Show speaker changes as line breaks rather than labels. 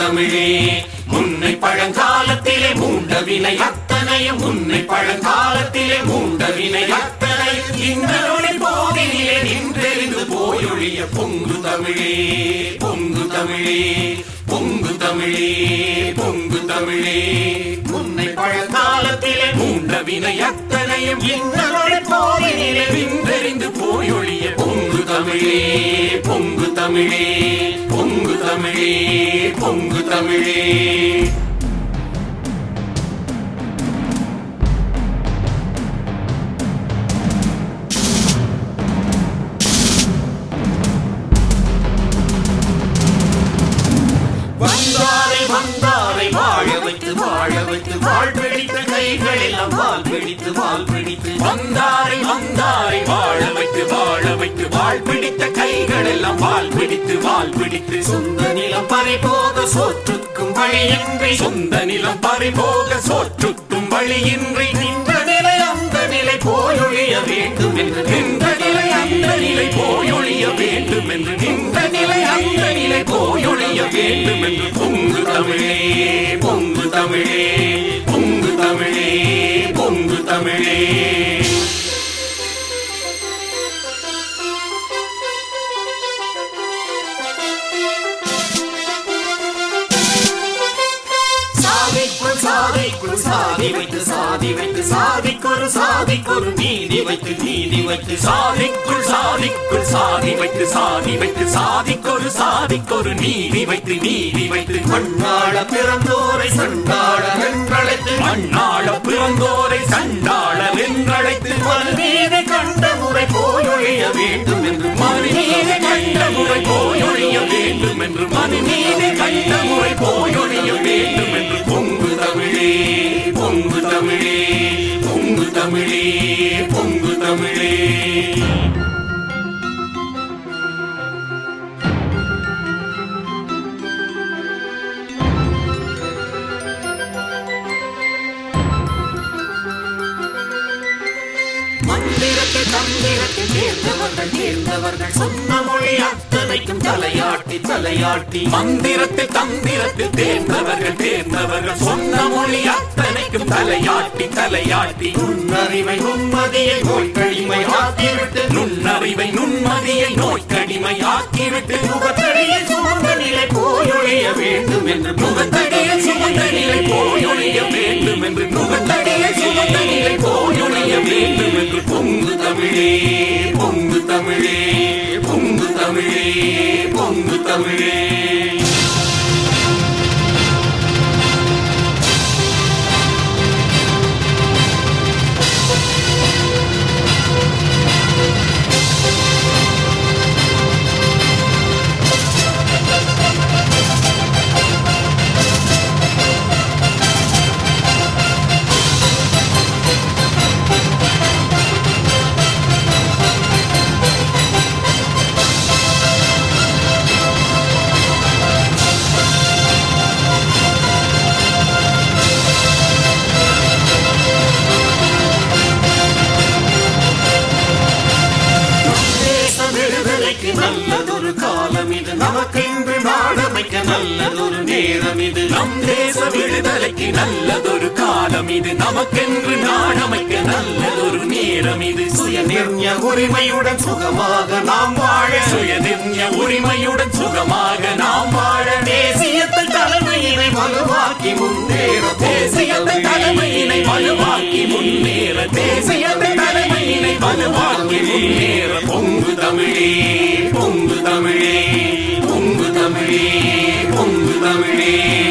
தமிழே முன்னை பழங்காலத்திலே மூண்ட வினை அத்தனையும் முன்னை பழங்காலத்திலே மூண்ட வினை அத்தனையும் இந்த நொடி போதிலே நின்றெறிந்து போயொழிய பொங்கு தமிழே பொங்கு தமிழே பொங்கு தமிழே பொங்கு தமிழே முன்னை பழங்காலத்திலே மூண்ட வினை அத்தனையும் இந்த நொடி போதிலே நின்றெறிந்து போயொழிய பொங்கு தமிழே பொங்கு தமிழே பொங்கு தமிழே பொங்கு தமிழே வந்தாரை வந்தாரை வாழ வைத்து வாழ வைத்து வாழ் பிடித்த கைகள் எல்லாம் வால் பிடித்து வால் பிடித்து வந்தாரை வந்தாரை வாழ வைத்து வாழ வைத்து வாழ் பிடித்த கைகள் எல்லாம் வால் பிடித்து வால் பிடித்து சொந்த நிலம் பறி போக சோற்றுக்கும் வழியின்றி சொந்த நிலம் பறி போக சோற்றுக்கும் வழியின்றி நின்ற நிலை அந்த நிலை போயொழிய வேண்டும் என்று நின்ற நிலை அந்த நிலை போயொழிய வேண்டும் என்று நின்ற நிலை அந்த நிலை போயொழிய வேண்டும் என்று பொங்கு தமிழே பொங்கு தமிழே பொங்கு தமிழே பொங்கு தமிழே சாதிக்குள் சாதிக்குள் சாதி வைத்து சாதி வைத்து சாதிக்கொரு சாதிக்கொரு நீதி வைத்து நீதி வைத்து சாதிக்குள் சாதிக்குள் சாதி வைத்து சாதி வைத்து சாதிக்கொரு சாதிக்கொரு நீதி வைத்து நீதி வைத்து மண்ணாள பிறந்தோரை சண்டாள வென்றழைத்து மண்ணாள பிறந்தோரை சண்டாள வென்றழைத்து மறுநீதி கண்ட முறை போயொழிய வேண்டும் என்று மறுநீதி கண்ட முறை போயொழிய வேண்டும் என்று மறுநீதி கண்ட முறை போயொழிய வேண்டும் என்று பொங்கு தமிழே பொங்கு தமிழே பொங்கு தமிழே பொங்கு தமிழே மந்திரத்தை தந்திரத்தை தேர்ந்தவர்கள் தேர்ந்தவர்கள் சொன்ன மொழி அத்தனைக்கும் தலையாட்டி தலையாட்டி மந்திரத்தை தந்திரத்தில் தேர்ந்தவர்கள் தேர்ந்தவர்கள் சொன்ன மொழி அத்தனைக்கும் தலையாட்டி தலையாட்டி நுண்ணறிவை நுண்மதியை நோய் கடிமை ஆக்கிவிட்டு நுண்ணறிவை நுண்மதியை நோய் கடிமை ஆக்கிவிட்டு முகத்தடியை சுமந்த நிலை போயொழிய வேண்டும் என்று முகத்தடியை சுமந்த நிலை போயொழிய வேண்டும் என்று முகத்தடியை சுமந்த நிலை போயொழிய வேண்டும் என்று பொங்கு தமிழே பொங்கு தமிழே பொங்கு தமிழே பொங்கு தமிழே தேச விடுதலைக்கு நல்லதொரு காலம் இது நமக்கென்று நாடமைக்க நல்லதொரு நேரம் இது நம் தேச விடுதலைக்கு நல்லதொரு காலம் இது நமக்கென்று நாடமைக்க நல்லதொரு நேரம் இது சுயநிர்ணய உரிமையுடன் சுகமாக நாம் வாழ சுயநிர்ணய உரிமையுடன் சுகமாக நாம் வாழ தேசியத்தை தலைமையினை வலுவாக்கி முன்னேற தேசியத்தை தலைமையினை வலுவாக்கி முன்னேற தேசியத்தை தலைமையினை வலுவாக்கி முன்னேற பொங்கு தமிழே பொங்கு தமிழே பொங்கு தமிழே பொங்கு தமிழே